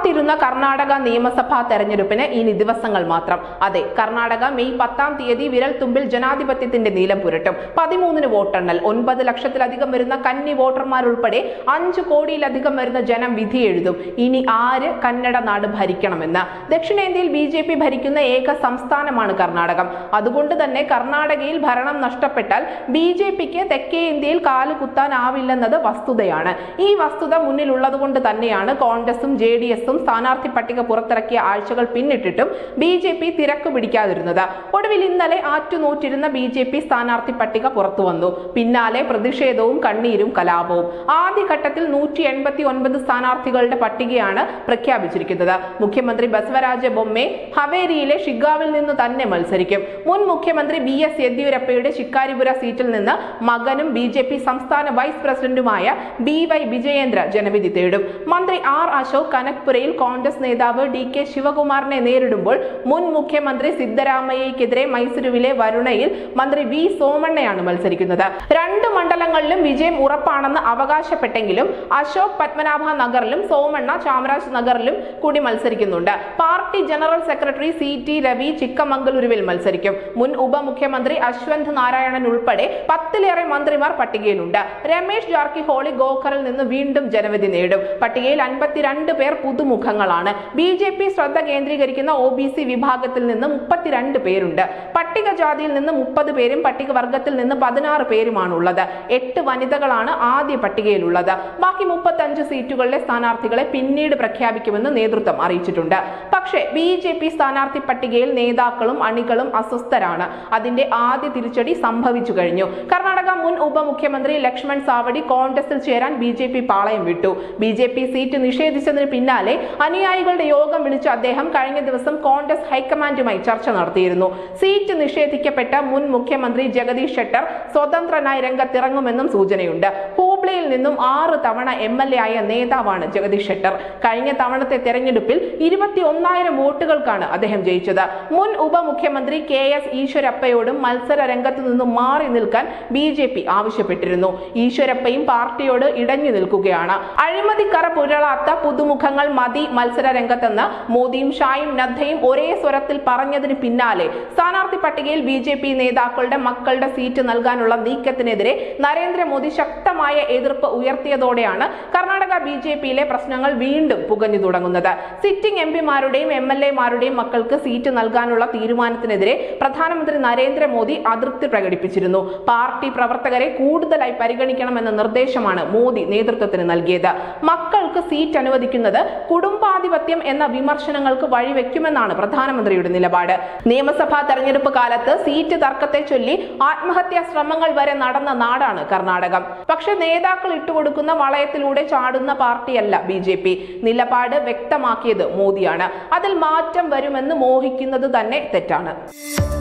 കാത്തിരുന്ന കർണാടക നിയമസഭാ തെരഞ്ഞെടുപ്പിന് ഇനി ദിവസങ്ങൾ മാത്രം അതെ കർണാടക മെയ് പത്താം തീയതി വിരൽ തുമ്പിൽ ജനാധിപത്യത്തിന്റെ നീലം പുരട്ടും പതിമൂന്നിന് വോട്ടെണ്ണൽ ഒൻപത് ലക്ഷത്തിലധികം വരുന്ന കന്നി വോട്ടർമാരുൾപ്പെടെ അഞ്ചു കോടിയിലധികം വരുന്ന ജനം വിധി എഴുതും ഇനി ആര് കന്നഡ നാട് ഭരിക്കണമെന്ന് ദക്ഷിണേന്ത്യയിൽ ബി ജെ പി ഭരിക്കുന്ന ഏക സംസ്ഥാനമാണ് കർണാടകം അതുകൊണ്ട് തന്നെ കർണാടകയിൽ ഭരണം നഷ്ടപ്പെട്ടാൽ ബി ജെ പിക്ക് തെക്കേ ഇന്ത്യയിൽ കാല് കുത്താനാവില്ലെന്നത് വസ്തുതയാണ് ഈ വസ്തുത മുന്നിലുള്ളതുകൊണ്ട് തന്നെയാണ് കോൺഗ്രസും ജെ ഡി എസും സ്ഥാനാർത്ഥി പട്ടിക പുറത്തിറക്കിയ ആഴ്ചകൾ പിന്നിട്ടിട്ടും ബി ജെ പി തിരക്ക് പിടിക്കാതിരുന്നത് ഒടുവിൽ ഇന്നലെ ആറ്റുനോറ്റിരുന്ന ബി ജെ പി സ്ഥാനാർത്ഥി പട്ടിക പുറത്തു വന്നു പിന്നാലെ പ്രതിഷേധവും കണ്ണീരും കലാപവും ആദ്യഘട്ടത്തിൽ നൂറ്റി എൺപത്തി ഒൻപത് സ്ഥാനാർത്ഥികളുടെ പട്ടികയാണ് പ്രഖ്യാപിച്ചിരിക്കുന്നത് മുഖ്യമന്ത്രി ബസവരാജ ബൊമ്മെ ഹവേരിയിലെ ഷിഗാവിൽ നിന്ന് തന്നെ മത്സരിക്കും മുൻ മുഖ്യമന്ത്രി ബി എസ് യെദ്യൂരപ്പയുടെ ശിക്കാരിപുര സീറ്റിൽ നിന്ന് മകനും ബി ജെ പി സംസ്ഥാന വൈസ് പ്രസിഡന്റുമായ ബി വൈ വിജയേന്ദ്ര ജനവിധി തേടും മന്ത്രി ആർ അശോക് കനക്പുരയിൽ കോൺഗ്രസ് നേതാവ് ഡി കെ ശിവകുമാറിനെ നേരിടുമ്പോൾ മുൻ മുഖ്യമന്ത്രി സിദ്ധരാമയ്യക്കെതിരെ മൈസൂരുവിലെ വരുണയിൽ മന്ത്രി വി സോമണ്ണയാണ് മത്സരിക്കുന്നത് രണ്ട് മണ്ഡലങ്ങളിലും വിജയം ഉറപ്പാണെന്ന് അവകാശപ്പെട്ടെങ്കിലും അശോക് പത്മനാഭ നഗറിലും സോമണ്ണ ചാമരാജ് നഗറിലും കൂടി മത്സരിക്കുന്നുണ്ട് party general secretary C T Ravi ചിക്കമംഗലൂരുവിൽ മത്സരിക്കും മുൻ ഉപമുഖ്യമന്ത്രി അശ്വന്ത് നാരായണൻ ഉൾപ്പെടെ പത്തിലേറെ മന്ത്രിമാർ പട്ടികയിലുണ്ട് രമേശ് ജാർക്കിഹോളി ഗോഖറിൽ നിന്ന് വീണ്ടും ജനവിധി നേടും പട്ടികയിൽ അൻപത്തിരണ്ട് പേർ പുതുമുഖങ്ങളാണ് ബി ജെ പി ശ്രദ്ധ കേന്ദ്രീകരിക്കുന്ന ഒ ബി സി വിഭാഗത്തിൽ നിന്ന് മുപ്പത്തിരണ്ട് പേരുണ്ട് പട്ടികജാതിയിൽ നിന്ന് മുപ്പത് പേരും പട്ടികവർഗത്തിൽ നിന്ന് പതിനാറ് പേരുമാണുള്ളത് എട്ട് വനിതകളാണ് ആദ്യ പട്ടികയിലുള്ളത് ബാക്കി മുപ്പത്തഞ്ച് സീറ്റുകളിലെ സ്ഥാനാർത്ഥികളെ പിന്നീട് പ്രഖ്യാപിക്കുമെന്ന് നേതൃത്വം അറിയിച്ചിട്ടുണ്ട് പക്ഷേ ബി ജെ പി സ്ഥാനാർത്ഥി പട്ടികയിൽ നേതാക്കളും അണികളും അസ്വസ്ഥരാണ് അതിന്റെ ആദ്യ തിരിച്ചടി സംഭവിച്ചു കഴിഞ്ഞു കർണാടക മുൻ ഉപമുഖ്യമന്ത്രി ലക്ഷ്മൺ സാവടി കോൺഗ്രസിൽ ചേരാൻ ബി ജെ പി പാളയം വിട്ടു ബി ജെ പി സീറ്റ് നിഷേധിച്ചതിന് പിന്നാലെ അനുയായികളുടെ യോഗം വിളിച്ച് അദ്ദേഹം കഴിഞ്ഞ ദിവസം കോൺഗ്രസ് ഹൈക്കമാൻഡുമായി ചർച്ച നടത്തിയിരുന്നു സീറ്റ് നിഷേധിക്കപ്പെട്ട മുൻ മുഖ്യമന്ത്രി ജഗദീഷ് ഷെട്ടർ സ്വതന്ത്രനായി രംഗത്തിറങ്ങുമെന്നും സൂചനയുണ്ട് ഹൂബ്ലിയിൽ നിന്നും ആറ് തവണ എം എൽ എ ആയ നേതാവാണ് ജഗദീഷ് ഷെട്ടർ കഴിഞ്ഞ തവണത്തെ തെരഞ്ഞെടുപ്പിൽ ഇരുപത്തി ഒന്നായിരം വോട്ടുകൾക്കാണ് അദ്ദേഹം ജയിച്ചത് മുൻ ഉപമുഖ്യമന്ത്രി കെ എസ് ഈശ്വരപ്പയോടും മത്സര രംഗത്ത് നിന്നും മാറി നിൽക്കാൻ ബി ജെ പി ആവശ്യപ്പെട്ടിരുന്നു ഈശ്വരപ്പയും പാർട്ടിയോട് ഇടഞ്ഞു നിൽക്കുകയാണ് അഴിമതിക്കറ പുരളാത്ത പുതുമുഖങ്ങൾ മതി മത്സര രംഗത്തെന്ന് മോദിയും ഷായും നദ്ദയും ഒരേ സ്വരത്തിൽ പറഞ്ഞതിന് പിന്നാലെ സ്ഥാനാർത്ഥി പട്ടികയിൽ ബി ജെ പി നേതാക്കളുടെ മക്കളുടെ സീറ്റ് നൽകാനുള്ള നീക്കത്തിനെതിരെ നരേന്ദ്രമോദി ശക്തമായ എതിർപ്പ് ഉയർത്തിയതോടെയാണ് കർണാടക ബി ജെ പിയിലെ പ്രശ്നങ്ങൾ വീണ്ടും പുകഞ്ഞു തുടങ്ങുന്നത് സിറ്റിംഗ് എം പിമാരുടെയും എം എൽ എമാരുടെയും മക്കൾക്ക് സീറ്റ് നൽകാനുള്ള തീരുമാനത്തിനെതിരെ പ്രധാനമന്ത്രി നരേന്ദ്രമോദി അതൃപ്തി പ്രകടിപ്പിച്ചിരുന്നു പാർട്ടി പ്രവർത്തകരെ കൂടുതലായി പരിഗണിക്കണമെന്ന നിർദ്ദേശമാണ് മോദി നേതൃത്വത്തിന് നൽകിയത് മക്കൾക്ക് സീറ്റ് അനുവദിക്കുന്നത് കുടുംബാധിപത്യം എന്ന വിമർശനങ്ങൾക്ക് വഴിവെക്കുമെന്നാണ് പ്രധാനമന്ത്രിയുടെ നിലപാട് നിയമസഭാ തെരഞ്ഞെടുപ്പ് കാലത്ത് സീറ്റ് തർക്കത്തെ ചൊല്ലി ആത്മഹത്യാ ശ്രമങ്ങൾ വരെ നടന്ന നാടാണ് കർണാടകം പക്ഷെ നേതാക്കൾ ഇട്ടുകൊടുക്കുന്ന വളയത്തിലൂടെ ചാടുന്ന പാർട്ടിയല്ല ബി ജെ പി നിലപാട് വ്യക്തമാക്കിയത് മോദിയാണ് അതിൽ മാറ്റം വരുമെന്ന് മോഹിക്കുന്നത് തന്നെ തെറ്റാണ്